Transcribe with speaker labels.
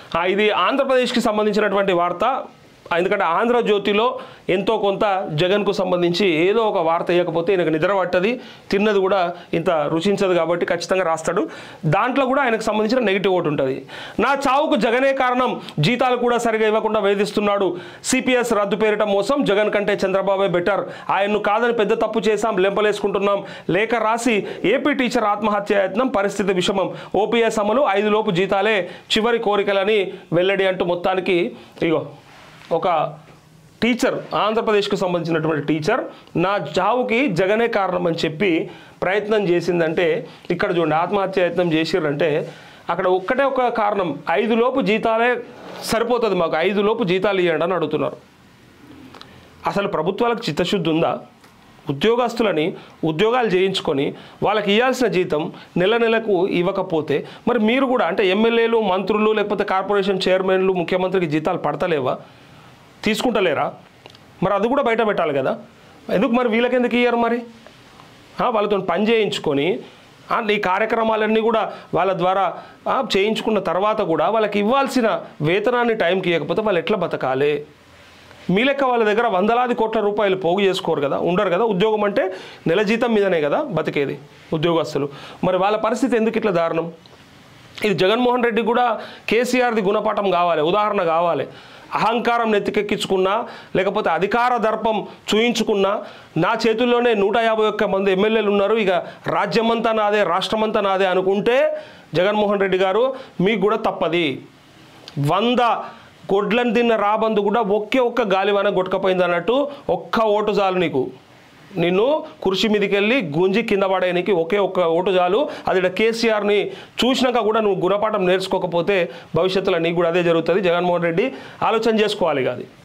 Speaker 1: ఆ, ఇది ఆంధ్రప్రదేశ్కి సంబంధించినటువంటి వార్త ఎందుకంటే ఆంధ్రజ్యోతిలో ఎంతో కొంత జగన్కు సంబంధించి ఏదో ఒక వార్త వేయకపోతే ఈయనకు నిద్ర పట్టది తిన్నది కూడా ఇంత రుచించదు కాబట్టి ఖచ్చితంగా రాస్తాడు దాంట్లో కూడా ఆయనకు సంబంధించిన నెగిటివ్ ఒకటి ఉంటుంది నా చావుకు జగనే కారణం జీతాలు కూడా సరిగా ఇవ్వకుండా వేధిస్తున్నాడు సిపిఎస్ రద్దు పేరిట మోసం జగన్ కంటే చంద్రబాబే బెటర్ ఆయన్ను కాదని పెద్ద తప్పు చేశాం లెంపలేసుకుంటున్నాం లేఖ రాసి ఏపీ టీచర్ ఆత్మహత్య యత్నం పరిస్థితి విషమం ఓపీఎస్ అమలు ఐదు లోపు జీతాలే చివరి కోరికలని వెల్లడి అంటూ మొత్తానికి ఇగో ఒక టీచర్ ఆంధ్రప్రదేశ్కు సంబంధించినటువంటి టీచర్ నా చావుకి జగనే కారణం అని చెప్పి ప్రయత్నం చేసిందంటే ఇక్కడ చూడండి ఆత్మహత్య యత్నం చేసిర్రంటే అక్కడ ఒక్కటే ఒక కారణం ఐదు లోపు జీతాలే సరిపోతుంది మాకు ఐదు లోపు జీతాలు ఇవ్వండి అని అడుగుతున్నారు అసలు ప్రభుత్వాలకు చిత్తశుద్ధి ఉందా ఉద్యోగస్తులని ఉద్యోగాలు చేయించుకొని వాళ్ళకి ఇవ్వాల్సిన జీతం నెల నెలకు ఇవ్వకపోతే మరి మీరు కూడా అంటే ఎమ్మెల్యేలు మంత్రులు లేకపోతే కార్పొరేషన్ చైర్మన్లు ముఖ్యమంత్రికి జీతాలు పడతలేవా తీసుకుంటలేరా మరి అది కూడా బయట పెట్టాలి కదా ఎందుకు మరి వీళ్ళకి ఎందుకు ఇయ్యరు మరి ఆ, వాళ్ళతో పని చేయించుకొని ఆ, ఈ కార్యక్రమాలన్నీ కూడా వాళ్ళ ద్వారా ఆ, చేయించుకున్న తర్వాత కూడా వాళ్ళకి ఇవ్వాల్సిన వేతనాన్ని టైంకి ఇవ్వకపోతే వాళ్ళు ఎట్లా బతకాలి మీ లెక్క వాళ్ళ దగ్గర వందలాది కోట్ల రూపాయలు పోగు చేసుకోరు కదా ఉండరు కదా ఉద్యోగం అంటే నెల జీతం మీదనే కదా బతికేది ఉద్యోగస్తులు మరి వాళ్ళ పరిస్థితి ఎందుకు ఇట్లా దారుణం ఇది జగన్మోహన్ రెడ్డి కూడా కేసీఆర్ది గుణపాఠం కావాలి ఉదాహరణ కావాలి అహంకారం నెత్తికెక్కించుకున్నా లేకపోతే అధికార దర్పం చూయించుకున్నా నా చేతుల్లోనే నూట యాభై ఒక్క మంది ఎమ్మెల్యేలు ఉన్నారు ఇక రాజ్యమంతా నాదే రాష్ట్రమంతా నాదే అనుకుంటే జగన్మోహన్ రెడ్డి గారు మీకు కూడా తప్పది వంద గొడ్లను తిన్న రాబందు కూడా ఒకే ఒక్క గాలివాన కొట్టుకపోయింది అన్నట్టు ఒక్క ఓటు చాలు నీకు నిన్ను కుర్చీ మీదకి వెళ్ళి గుంజి కింద పడేయనికి ఒకే ఒక్క ఓటు చాలు అది ఇక్కడ కేసీఆర్ని చూసినాక కూడా నువ్వు గుణపాఠం నేర్చుకోకపోతే భవిష్యత్తులో నీకు కూడా అదే జరుగుతుంది జగన్మోహన్ రెడ్డి ఆలోచన చేసుకోవాలి ఇక అది